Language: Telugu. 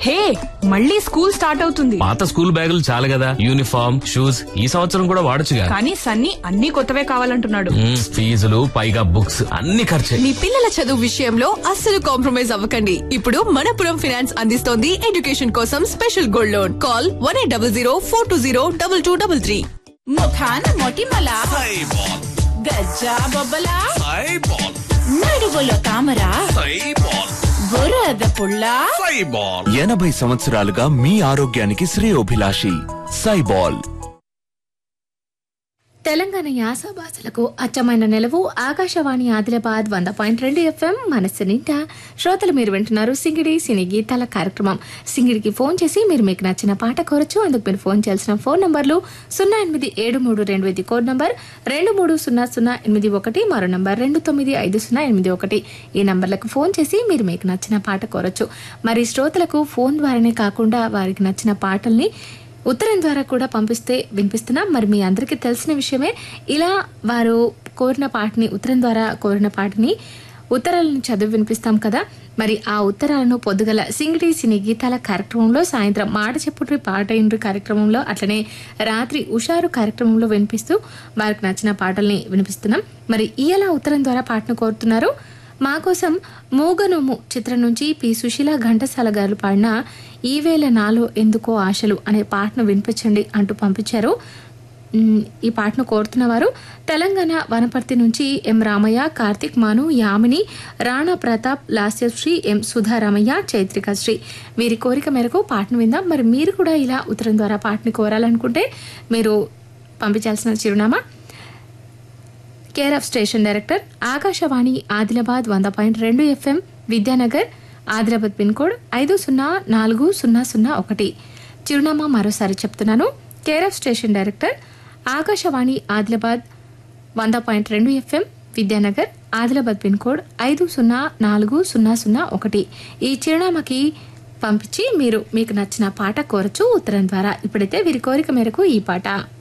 హే మళ్ళీ స్కూల్ స్టార్ట్ అవుతుంది పాత స్కూల్ బ్యాగులు చాలు కదా యూనిఫామ్ షూస్ ఈ సంవత్సరం కూడా వాడొచ్చుగా కానీ సన్నీ అన్ని కొత్తవే కావాలంటున్నాడు మ్మ్, ఫీజులు పైగా బుక్స్ అన్ని ఖర్చే మీ పిల్లల చదువు విషయంలో అస్సలు కాంప్రమైజ్ అవ్వకండి ఇప్పుడు మనపురం ఫైనాన్స్ అందిస్తోంది ఎడ్యుకేషన్ కోసం special gold loan call one eight double zero four two zero double two double three ముఖాన మొటిమల గజ్జా బొబ్బల నడువులో తామర బురద పుల్ల ఎనభై సంవత్సరాలుగా మీ ఆరోగ్యానికి శ్రేయోభిలాషి సైబాల్ తెలంగాణ యాస భాషలకు అచ్చమైన నిలవు ఆకాశవాణి ఆదిలాబాద్ వంద పాయింట్ రెండు ఎఫ్ఎం మనస్సు నిండా శ్రోతలు మీరు వింటున్నారు సింగిడి సినీ గీతాల కార్యక్రమం సింగిడికి ఫోన్ చేసి మీరు మీకు నచ్చిన పాట కోరచ్చు అందుకు మీరు ఫోన్ చేయాల్సిన ఫోన్ నంబర్లు సున్నా ఎనిమిది ఏడు మూడు రెండు ఇది కోడ్ నంబర్ రెండు మూడు సున్నా సున్నా ఎనిమిది ఒకటి మరో నంబర్ రెండు తొమ్మిది ఐదు సున్నా ఎనిమిది ఒకటి ఈ నంబర్లకు ఫోన్ చేసి మీరు మీకు నచ్చిన పాట కోరచ్చు మరి శ్రోతలకు ఫోన్ ద్వారానే కాకుండా వారికి నచ్చిన పాటల్ని ఉత్తరం ద్వారా కూడా పంపిస్తే వినిపిస్తున్నాం మరి మీ అందరికీ తెలిసిన విషయమే ఇలా వారు కోరిన పాటని ఉత్తరం ద్వారా కోరిన పాటని ఉత్తరాలను చదివి వినిపిస్తాం కదా మరి ఆ ఉత్తరాలను పొద్దుగల సింగిడి సినీ గీతాల కార్యక్రమంలో సాయంత్రం మాట చెప్పుట్రి పాట ఇండ్రి కార్యక్రమంలో అట్లనే రాత్రి ఉషారు కార్యక్రమంలో వినిపిస్తూ వారికి నచ్చిన పాటల్ని వినిపిస్తున్నాం మరి ఇలా ఉత్తరం ద్వారా పాటను కోరుతున్నారు మా కోసం మూగనోము చిత్రం నుంచి పి సుశీల ఘంటసాల గారు పాడిన ఈవేళ నాలో ఎందుకో ఆశలు అనే పాటను వినిపించండి అంటూ పంపించారు మ్, ఈ పాటను కోరుతున్న వారు తెలంగాణ వనపర్తి నుంచి ఎం రామయ్య కార్తిక్ మాను యామిని రాణా ప్రతాప్ లాస్యశ్రీ ఎం సుధారామయ్య చైత్రిక శ్రీ వీరి కోరిక మేరకు పాటను విందాం మరి మీరు కూడా ఇలా ఉత్తరం ద్వారా పాటని కోరాలనుకుంటే మీరు పంపించాల్సిన చిరునామా care of station director Akashvani Adilabad వంద పాయింట్ రెండు FM Vidyanagar Adilabad pin code ఐదు సున్నా నాలుగు సున్నా సున్నా ఒకటి చిరునామా మరోసారి చెప్తున్నాను care of station director Akashvani Adilabad వంద పాయింట్ రెండు FM Vidyanagar Adilabad pin code ఐదు సున్నా నాలుగు సున్నా సున్నా ఒకటి ఈ చిరునామాకి పంపించి మీరు మీకు నచ్చిన పాట కోరచ్చు ఉత్తరం ద్వారా ఇప్పుడైతే వీరి కోరిక మేరకు ఈ పాట